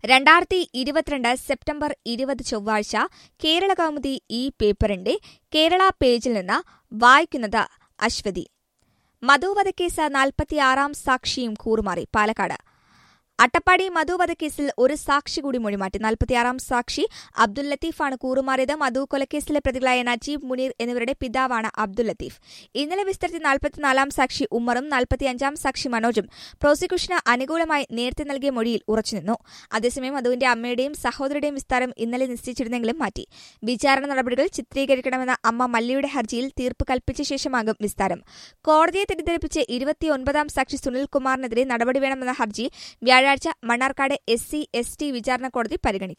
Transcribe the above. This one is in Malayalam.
രണ്ടായിരത്തി ഇരുപത്തിരണ്ട് സെപ്റ്റംബർ ഇരുപത് ചൊവ്വാഴ്ച കേരള കൗമുദി ഈ പേപ്പറിന്റെ കേരള പേജിൽ നിന്ന് വായിക്കുന്നത് അശ്വതി മധു വധക്കേസ് നാൽപ്പത്തിയാറാം സാക്ഷിയും കൂറുമാറി പാലക്കാട് അട്ടപ്പാടി മധു വധക്കേസിൽ ഒരു സാക്ഷി കൂടി മൊഴിമാറ്റി നാൽപ്പത്തിയാറാം സാക്ഷി അബ്ദുൽ ലത്തീഫാണ് കൂറുമാറിയത് മധു കൊലക്കേസിലെ പ്രതികളായ നജീബ് മുനീർ എന്നിവരുടെ പിതാവാണ് അബ്ദുൽ ലത്തീഫ് ഇന്നലെ വിസ്തരിച്ച നാൽപ്പത്തിനാലാം സാക്ഷി ഉമ്മറും നാൽപ്പത്തിയഞ്ചാം സാക്ഷി മനോജും പ്രോസിക്യൂഷന് അനുകൂലമായി നേരത്തെ നൽകിയ മൊഴിയിൽ ഉറച്ചുനിന്നു അതേസമയം മധുവിന്റെ അമ്മയുടെയും സഹോദരിയുടെയും വിസ്താരം ഇന്നലെ നിശ്ചയിച്ചിരുന്നെങ്കിലും മാറ്റി വിചാരണ നടപടികൾ ചിത്രീകരിക്കണമെന്ന അമ്മ മല്ലിയുടെ ഹർജിയിൽ തീർപ്പ് കൽപ്പിച്ച ശേഷമാകും വിസ്താരം കോടതിയെ തെറ്റിദ്ധരിപ്പിച്ച് ഇരുപത്തിയൊൻപതാം സാക്ഷി സുനിൽകുമാറിനെതിരെ നടപടി വേണമെന്ന ഹർജി വ്യാഴാഴ്ച Mannarkkad S C S T വിചാരണ കോടതി പരിഗണിക്കും